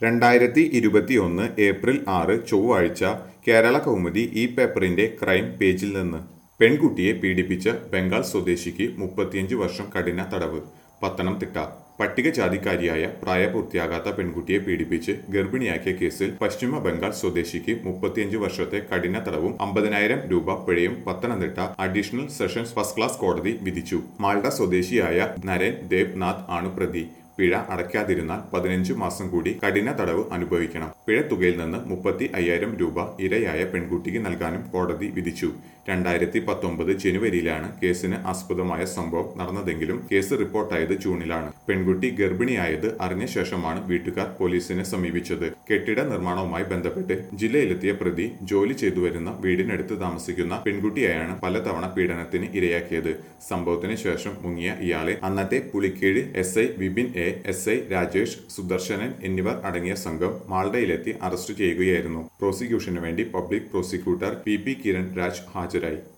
രണ്ടായിരത്തി ഇരുപത്തിയൊന്ന് ഏപ്രിൽ ആറ് ചൊവ്വാഴ്ച കേരള കൗമുദി ഈ പേപ്പറിന്റെ ക്രൈം പേജിൽ നിന്ന് പെൺകുട്ടിയെ പീഡിപ്പിച്ച ബംഗാൾ സ്വദേശിക്ക് മുപ്പത്തിയഞ്ച് വർഷം കഠിന തടവ് പത്തനംതിട്ട പട്ടികജാതിക്കാരിയായ പ്രായപൂർത്തിയാകാത്ത പെൺകുട്ടിയെ പീഡിപ്പിച്ച് ഗർഭിണിയാക്കിയ കേസിൽ പശ്ചിമ ബംഗാൾ സ്വദേശിക്ക് മുപ്പത്തിയഞ്ച് വർഷത്തെ കഠിന തടവും അമ്പതിനായിരം രൂപ പിഴയും Pathanamthitta additional sessions first class കോടതി വിധിച്ചു മാൾഡ സ്വദേശിയായ നരേൻ ദേബ്നാഥ് ആണ് പ്രതി പിഴ അടയ്ക്കാതിരുന്നാൽ പതിനഞ്ച് മാസം കൂടി കഠിന തടവ് അനുഭവിക്കണം പിഴ തുകയിൽ നിന്ന് മുപ്പത്തി അയ്യായിരം രൂപ ഇരയായ പെൺകുട്ടിക്ക് നൽകാനും കോടതി വിധിച്ചു രണ്ടായിരത്തി പത്തൊമ്പത് ജനുവരിയിലാണ് കേസിന് ആസ്പദമായ സംഭവം നടന്നതെങ്കിലും കേസ് റിപ്പോർട്ടായത് ജൂണിലാണ് പെൺകുട്ടി ഗർഭിണിയായത് അറിഞ്ഞ ശേഷമാണ് വീട്ടുകാർ പോലീസിനെ സമീപിച്ചത് കെട്ടിട നിർമ്മാണവുമായി ബന്ധപ്പെട്ട് ജില്ലയിലെത്തിയ പ്രതി ജോലി ചെയ്തു വരുന്ന വീടിനടുത്ത് താമസിക്കുന്ന പെൺകുട്ടിയെയാണ് പലതവണ പീഡനത്തിന് ഇരയാക്കിയത് സംഭവത്തിന് ശേഷം മുങ്ങിയ ഇയാളെ അന്നത്തെ Pulikeezh S I Vipin A S I Rajesh Sudarshanan എന്നിവർ അടങ്ങിയ സംഘം മാൾഡയിലെത്തി അറസ്റ്റ് ചെയ്യുകയായിരുന്നു പ്രോസിക്യൂഷന് വേണ്ടി public prosecutor P P Kiran Raj ഹാജരായി